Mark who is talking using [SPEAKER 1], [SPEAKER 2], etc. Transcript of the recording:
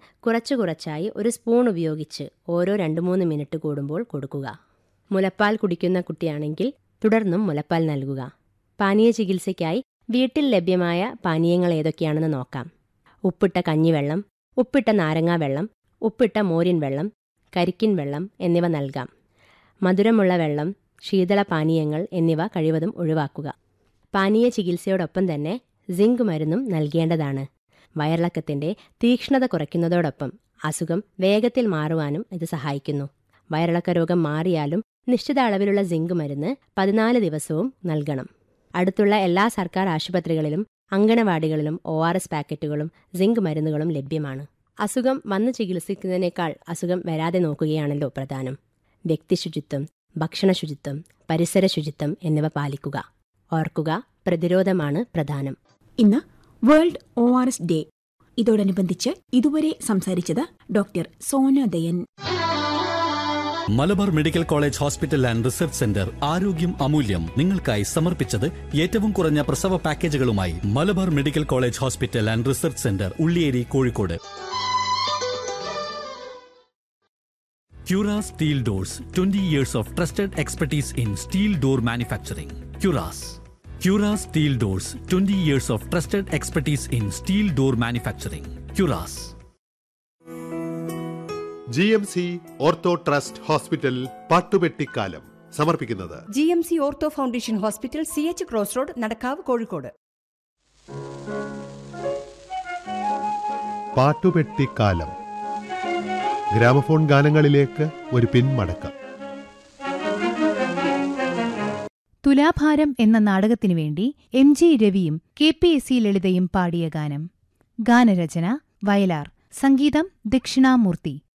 [SPEAKER 1] കുറച്ചു കുറച്ചായി ഒരു സ്പൂൺ ഉപയോഗിച്ച് ഓരോ രണ്ട് മൂന്ന് മിനിറ്റ് കൂടുമ്പോൾ കൊടുക്കുക മുലപ്പാൽ കുടിക്കുന്ന കുട്ടിയാണെങ്കിൽ തുടർന്നും മുലപ്പാൽ നൽകുക പാനീയ ചികിത്സയ്ക്കായി വീട്ടിൽ ലഭ്യമായ പാനീയങ്ങൾ ഏതൊക്കെയാണെന്ന് നോക്കാം ഉപ്പിട്ട കഞ്ഞിവെള്ളം ഉപ്പിട്ട നാരങ്ങാ വെള്ളം ഉപ്പിട്ട മോരിൻ വെള്ളം കരിക്കിൻ വെള്ളം എന്നിവ നൽകാം മധുരമുള്ള വെള്ളം ശീതള പാനീയങ്ങൾ എന്നിവ കഴിവതും ഒഴിവാക്കുക പാനീയ ചികിത്സയോടൊപ്പം തന്നെ സിങ്ക് മരുന്നും നൽകേണ്ടതാണ് വയറിളക്കത്തിന്റെ തീക്ഷ്ണത കുറയ്ക്കുന്നതോടൊപ്പം അസുഖം വേഗത്തിൽ മാറുവാനും ഇത് സഹായിക്കുന്നു വയറിളക്ക രോഗം മാറിയാലും നിശ്ചിത അളവിലുള്ള സിങ്ക് മരുന്ന് പതിനാല് ദിവസവും നൽകണം അടുത്തുള്ള എല്ലാ സർക്കാർ ആശുപത്രികളിലും അങ്കണവാടികളിലും ഒ ആർ എസ് പാക്കറ്റുകളും സിങ്ക് മരുന്നുകളും ലഭ്യമാണ് അസുഖം വന്ന് ചികിത്സിക്കുന്നതിനേക്കാൾ അസുഖം വരാതെ നോക്കുകയാണല്ലോ പ്രധാനം വ്യക്തിശുചിത്വം ഭക്ഷണ ശുചിത്വം പരിസര ശുചിത്വം എന്നിവ പാലിക്കുക ഓർക്കുക പ്രതിരോധമാണ് പ്രധാനം
[SPEAKER 2] ഇന്ന് world O R S day ഇതോടനുബന്ധിച്ച് ഇതുവരെ സംസാരിച്ചത് doctor Sona Dayan
[SPEAKER 3] Malabar medical college hospital and research centre ആരോഗ്യം അമൂല്യം നിങ്ങൾക്കായി സമർപ്പിച്ചത് ഏറ്റവും കുറഞ്ഞ പ്രസവ പാക്കേജുകളുമായി Malabar medical college hospital and research centre Ulliyeri Kozhikode Cura Steel Doors 20 years of trusted expertise in steel door manufacturing. Curas. Cura Steel Doors 20 years of trusted expertise in steel door manufacturing. Curas.
[SPEAKER 4] G M C ortho trust hospital പാട്ടുപെട്ടിക്കാലം സമർപ്പിക്കുന്നത്
[SPEAKER 5] G M C ortho foundation hospital C H cross road Nadakkavu Kozhikode
[SPEAKER 4] പാട്ടുപെട്ടിക്കാലം gramophone ഗാനങ്ങളിലേക്ക് ഒരു പിന്മടക്കം
[SPEAKER 6] തുലാഭാരം എന്ന നാടകത്തിനു വേണ്ടി M G രവിയും കെ പി എസ് സി ലളിതയും പാടിയ ഗാനം ഗാനരചന വയലാർ സംഗീതം ദക്ഷിണാമൂർത്തി